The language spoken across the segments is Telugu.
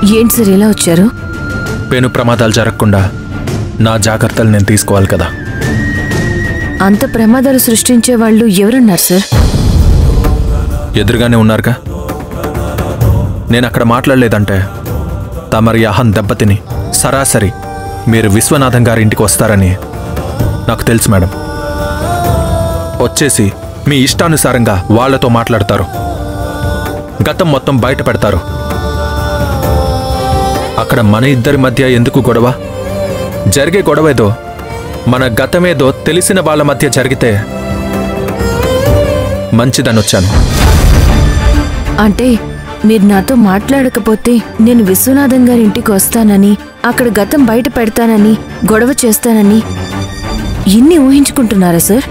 ఏంటి సార్ ఇలా వచ్చారు పెను ప్రమాదాలు జరగకుండా నా జాగ్రత్తలు నేను తీసుకోవాలి కదా అంత ప్రమాదాలు సృష్టించే వాళ్ళు ఎవరున్నారు సార్ ఎదురుగానే ఉన్నారుగా నేను అక్కడ మాట్లాడలేదంటే తమరి అహం దెబ్బతిని సరాసరి మీరు విశ్వనాథం గారి ఇంటికి వస్తారని నాకు తెలుసు మేడం వచ్చేసి మీ ఇష్టానుసారంగా వాళ్ళతో మాట్లాడతారు గతం మొత్తం బయట పెడతారు అక్కడ మన ఇద్దరి మధ్య ఎందుకు గొడవ జరిగే గొడవ ఏదో మన గతమేదో తెలిసిన వాళ్ళ మధ్య జరిగితే మంచిదని వచ్చాను అంటే మీరు నాతో మాట్లాడకపోతే నేను విశ్వనాథం గారి ఇంటికి వస్తానని అక్కడ గతం బయట పెడతానని గొడవ చేస్తానని ఇన్ని ఊహించుకుంటున్నారా సార్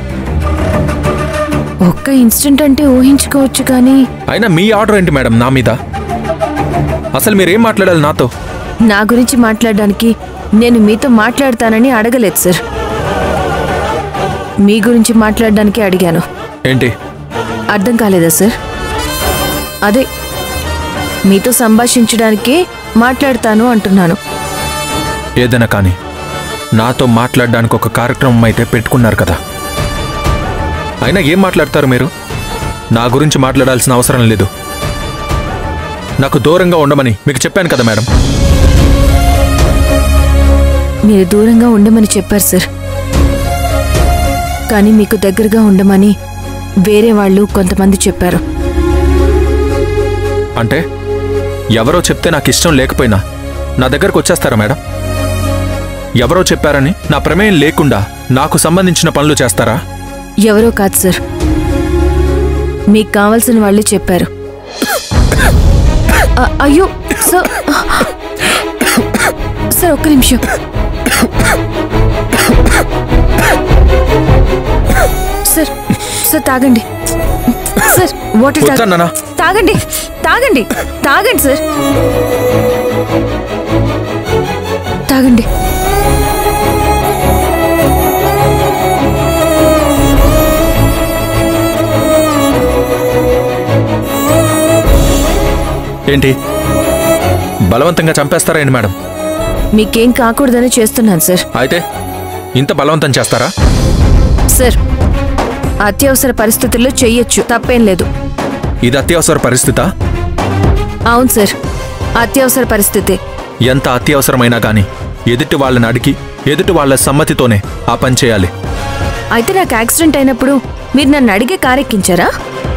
ఒక్క ఇన్స్టెంట్ అంటే ఊహించుకోవచ్చు కానీ అయినా మీ ఆర్డర్ ఏంటి మేడం నా మీద అసలు మీరేం మాట్లాడాలి నాతో నా గురించి మాట్లాడడానికి నేను మీతో మాట్లాడతానని అడగలేదు సార్ మీ గురించి మాట్లాడడానికి అడిగాను ఏంటి అర్థం కాలేదా సార్ అదే మీతో సంభాషించడానికే మాట్లాడతాను అంటున్నాను ఏదైనా కానీ నాతో మాట్లాడడానికి ఒక కార్యక్రమం అయితే పెట్టుకున్నారు కదా అయినా ఏం మాట్లాడతారు మీరు నా గురించి మాట్లాడాల్సిన అవసరం లేదు నాకు దూరంగా ఉండమని మీకు చెప్పాను కదా మేడం మీరు దూరంగా ఉండమని చెప్పారు సార్ కానీ మీకు దగ్గరగా ఉండమని వేరే వాళ్ళు కొంతమంది చెప్పారు అంటే ఎవరో చెప్తే నాకు ఇష్టం లేకపోయినా నా దగ్గరకు వచ్చేస్తారా మేడం ఎవరో చెప్పారని నా ప్రమేయం లేకుండా నాకు సంబంధించిన పనులు చేస్తారా ఎవరో కాదు సార్ మీకు కావాల్సిన వాళ్ళే చెప్పారు అ- అయ్యో సార్ సార్ ఒక్క నిమిషం సార్ సార్ తాగండి సార్ వాటర్ తాగ- వద్దన్నానా? తాగండి తాగండి తాగండి సార్ తాగండి ఏంటి బలవంతంగా చంపేస్తారా ఏంటి మేడం మీకేం కాకూడదని చేస్తున్నాను సార్ అయితే ఇంత బలవంతం చేస్తారా సార్ అత్యవసర పరిస్థితుల్లో చెయ్యొచ్చు తప్పేం లేదు ఇది అత్యవసర పరిస్థితా అవును సార్ అత్యవసర పరిస్థితి ఎంత అత్యవసరమైనా కానీ ఎదుటి వాళ్ళని అడిగి ఎదుటి వాళ్ళ సమ్మతితోనే ఆ పని చేయాలి అయితే నాకు యాక్సిడెంట్ అయినప్పుడు మీరు నన్ను అడిగే కారెక్కించారా